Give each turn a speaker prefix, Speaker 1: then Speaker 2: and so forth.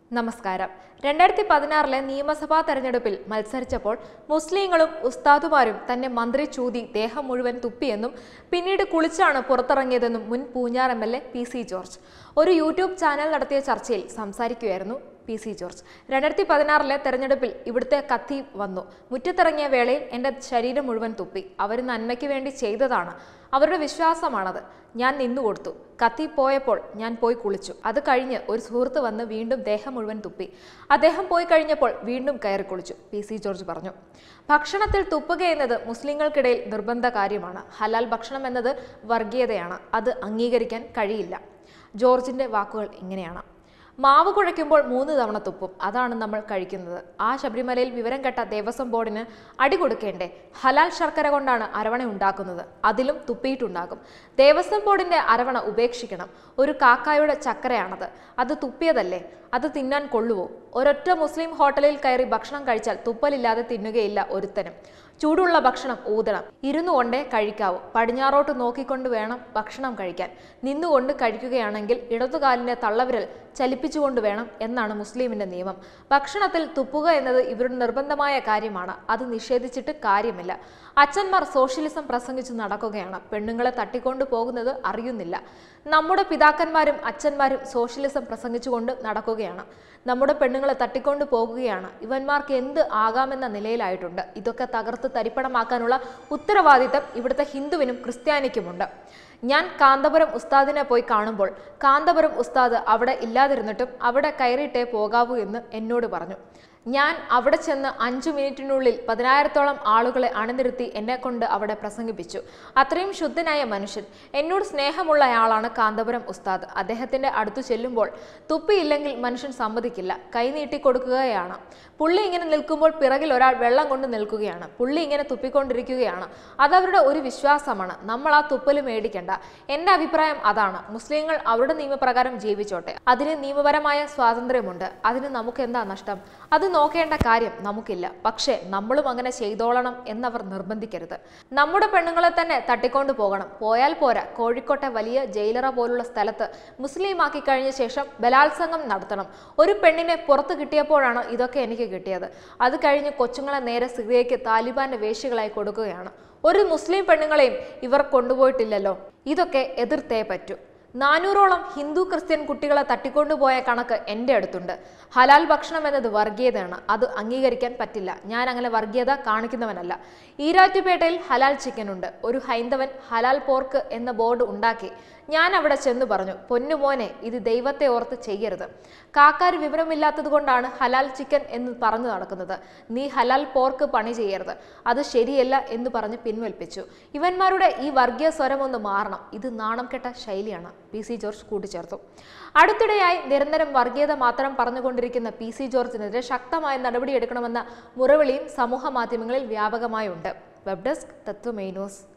Speaker 1: നമസ്കാരം രണ്ടായിരത്തി പതിനാറിലെ നിയമസഭാ തെരഞ്ഞെടുപ്പിൽ മത്സരിച്ചപ്പോൾ മുസ്ലിങ്ങളും ഉസ്താദുമാരും തന്നെ മന്ത്രി ചൂതി ദേഹം മുഴുവൻ തുപ്പിയെന്നും പിന്നീട് കുളിച്ചാണ് പുറത്തിറങ്ങിയതെന്നും മുൻ Poonjar M L A P C George ഒരു യൂട്യൂബ് ചാനൽ നടത്തിയ ചർച്ചയിൽ സംസാരിക്കുകയായിരുന്നു പി സി ജോർജ് രണ്ടായിരത്തി പതിനാറിലെ തെരഞ്ഞെടുപ്പിൽ ഇവിടുത്തെ കത്തി വന്നു മുറ്റത്തിറങ്ങിയ വേളയിൽ എൻ്റെ ശരീരം മുഴുവൻ തുപ്പി അവർ നന്മയ്ക്ക് വേണ്ടി ചെയ്തതാണ് അവരുടെ വിശ്വാസമാണത് ഞാൻ നിന്നു കൊടുത്തു കത്തി പോയപ്പോൾ ഞാൻ പോയി കുളിച്ചു അത് കഴിഞ്ഞ് ഒരു സുഹൃത്ത് വന്ന് വീണ്ടും ദേഹം മുഴുവൻ തുപ്പി അദ്ദേഹം പോയി കഴിഞ്ഞപ്പോൾ വീണ്ടും കയറി കുളിച്ചു പി സി ജോർജ് പറഞ്ഞു ഭക്ഷണത്തിൽ തുപ്പുക എന്നത് മുസ്ലിങ്ങൾക്കിടയിൽ നിർബന്ധ കാര്യമാണ് ഹലാൽ ഭക്ഷണം എന്നത് വർഗീയതയാണ് അത് അംഗീകരിക്കാൻ കഴിയില്ല ജോർജിന്റെ വാക്കുകൾ ഇങ്ങനെയാണ് മാവ് കുഴയ്ക്കുമ്പോൾ മൂന്ന് തവണ തുപ്പും അതാണ് നമ്മൾ കഴിക്കുന്നത് ആ ശബരിമലയിൽ വിവരം കേട്ട ദേവസ്വം ബോർഡിന് അടി കൊടുക്കേണ്ടേ ഹലാൽ ശർക്കര കൊണ്ടാണ് അരവണ ഉണ്ടാക്കുന്നത് അതിലും തുപ്പിയിട്ടുണ്ടാകും ദേവസ്വം ബോർഡിന്റെ അരവണ ഉപേക്ഷിക്കണം ഒരു കാക്കായുടെ ചക്കരയാണത് അത് തുപ്പിയതല്ലേ അത് തിന്നാൻ കൊള്ളുവോ ഒരൊറ്റ മുസ്ലിം ഹോട്ടലിൽ കയറി ഭക്ഷണം കഴിച്ചാൽ തുപ്പലില്ലാതെ തിന്നുകയില്ല ഒരുത്തനും ചൂടുള്ള ഭക്ഷണം ഊതണം ഇരുന്നു കൊണ്ടേ കഴിക്കാവൂ പടിഞ്ഞാറോട്ട് നോക്കിക്കൊണ്ട് വേണം ഭക്ഷണം കഴിക്കാൻ നിന്നുകൊണ്ട് കഴിക്കുകയാണെങ്കിൽ ഇടതുകാലിന്റെ തള്ളവിരൽ ചലിപ്പിച്ചുകൊണ്ട് വേണം എന്നാണ് മുസ്ലിമിന്റെ നിയമം ഭക്ഷണത്തിൽ തുപ്പുക എന്നത് ഇവരുടെ നിർബന്ധമായ കാര്യമാണ് അത് നിഷേധിച്ചിട്ട് കാര്യമില്ല അച്ഛന്മാർ സോഷ്യലിസം പ്രസംഗിച്ച് നടക്കുകയാണ് പെണ്ണുങ്ങളെ തട്ടിക്കൊണ്ടു പോകുന്നത് അറിയുന്നില്ല നമ്മുടെ പിതാക്കന്മാരും അച്ഛന്മാരും സോഷ്യലിസം പ്രസംഗിച്ചുകൊണ്ട് നടക്കുകയാണ് നമ്മുടെ പെണ്ണുങ്ങളെ തട്ടിക്കൊണ്ടു പോകുകയാണ് ഇവന്മാർക്ക് എന്ത് ആകാമെന്ന നിലയിലായിട്ടുണ്ട് ഇതൊക്കെ തകർത്ത് തരിപ്പണമാക്കാനുള്ള ഉത്തരവാദിത്തം ഇവിടുത്തെ ഹിന്ദുവിനും ക്രിസ്ത്യാനിക്കുമുണ്ട് ഞാൻ കാന്തപുരം ഉസ്താദിനെ പോയി കാണുമ്പോൾ കാന്തപുരം ഉസ്താദ് അവിടെ ഇല്ലാതിരുന്നിട്ടും അവിടെ കയറിയിട്ടേ പോകാവൂ എന്ന് എന്നോട് പറഞ്ഞു ഞാൻ അവിടെ ചെന്ന് അഞ്ചു മിനിറ്റിനുള്ളിൽ പതിനായിരത്തോളം ആളുകളെ അണിനിരത്തി എന്നെ കൊണ്ട് അവിടെ പ്രസംഗിപ്പിച്ചു അത്രയും ശുദ്ധനായ മനുഷ്യൻ എന്നോട് സ്നേഹമുള്ളയാളാണ് കാന്തപുരം ഉസ്താദ് അദ്ദേഹത്തിന്റെ അടുത്തു ചെല്ലുമ്പോൾ തുപ്പിയില്ലെങ്കിൽ മനുഷ്യൻ സമ്മതിക്കില്ല കൈ നീട്ടി കൊടുക്കുകയാണ് പുള്ളി ഇങ്ങനെ നിൽക്കുമ്പോൾ പിറകിൽ ഒരാൾ വെള്ളം കൊണ്ട് നിൽക്കുകയാണ് പുള്ളി ഇങ്ങനെ തുപ്പിക്കൊണ്ടിരിക്കുകയാണ് അതവരുടെ ഒരു വിശ്വാസമാണ് നമ്മൾ ആ തുപ്പല് മേടിക്കണ്ട എന്റെ അഭിപ്രായം അതാണ് മുസ്ലിങ്ങൾ അവരുടെ നിയമപ്രകാരം ജീവിച്ചോട്ടെ അതിന് നിയമപരമായ സ്വാതന്ത്ര്യമുണ്ട് അതിന് നമുക്ക് എന്താ നഷ്ടം അത് നോക്കേണ്ട കാര്യം നമുക്കില്ല പക്ഷേ നമ്മളും അങ്ങനെ ചെയ്തോളണം എന്നവർ നിർബന്ധിക്കരുത് നമ്മുടെ പെണ്ണുങ്ങളെ തന്നെ തട്ടിക്കൊണ്ടു പോകണം പോയാൽ പോരാ കോഴിക്കോട്ടെ വലിയ ജയിലറ പോലുള്ള സ്ഥലത്ത് മുസ്ലിമാക്കി കഴിഞ്ഞ ശേഷം ബലാത്സംഗം നടത്തണം ഒരു പെണ്ണിനെ പുറത്ത് കിട്ടിയപ്പോഴാണ് ഇതൊക്കെ എനിക്ക് കിട്ടിയത് അത് കഴിഞ്ഞ് കൊച്ചുങ്ങളെ നേരെ സിറിയയ്ക്ക് താലിബാന്റെ വേശികളായി കൊടുക്കുകയാണ് ഒരു മുസ്ലിം പെണ്ണുങ്ങളെയും ഇവർ കൊണ്ടുപോയിട്ടില്ലല്ലോ ഇതൊക്കെ എതിർത്തേ പറ്റൂ നാനൂറോളം ഹിന്ദു ക്രിസ്ത്യൻ കുട്ടികളെ തട്ടിക്കൊണ്ടുപോയ കണക്ക് എൻ്റെ അടുത്തുണ്ട് ഹലാൽ ഭക്ഷണം എന്നത് വർഗീയതയാണ് അത് അംഗീകരിക്കാൻ പറ്റില്ല ഞാൻ അങ്ങനെ വർഗീയത കാണിക്കുന്നവനല്ല ഈരാറ്റുപേട്ടയിൽ ഹലാൽ ചിക്കൻ ഉണ്ട് ഒരു ഹൈന്ദവൻ ഹലാൽ പോർക്ക് എന്ന ബോർഡ് ഉണ്ടാക്കി ഞാൻ അവിടെ ചെന്ന് പറഞ്ഞു പൊന്നുമോനെ ഇത് ദൈവത്തെ ഓർത്ത് ചെയ്യരുത് കാക്കാര് വിവരമില്ലാത്തത് കൊണ്ടാണ് ഹലാൽ ചിക്കൻ എന്ന് പറഞ്ഞു നടക്കുന്നത് നീ ഹലാൽ പോർക്ക് പണി ചെയ്യരുത് അത് ശരിയല്ല എന്ന് പറഞ്ഞ് പിൻവലിപ്പിച്ചു ഇവന്മാരുടെ ഈ വർഗീയ സ്വരം ഒന്ന് മാറണം ഇത് നാണം കെട്ട ശൈലിയാണ് പി സി ജോർജ് കൂട്ടിച്ചേർത്തു അടുത്തിടെയായി നിരന്തരം വർഗീയത മാത്രം പറഞ്ഞുകൊണ്ടിരിക്കുന്ന പി സി ജോർജിനെതിരെ ശക്തമായ നടപടിയെടുക്കണമെന്ന മുറവിളിയും സമൂഹ മാധ്യമങ്ങളിൽ വ്യാപകമായുണ്ട് വെബ് ഡെസ്ക് തത്വമേ ന്യൂസ്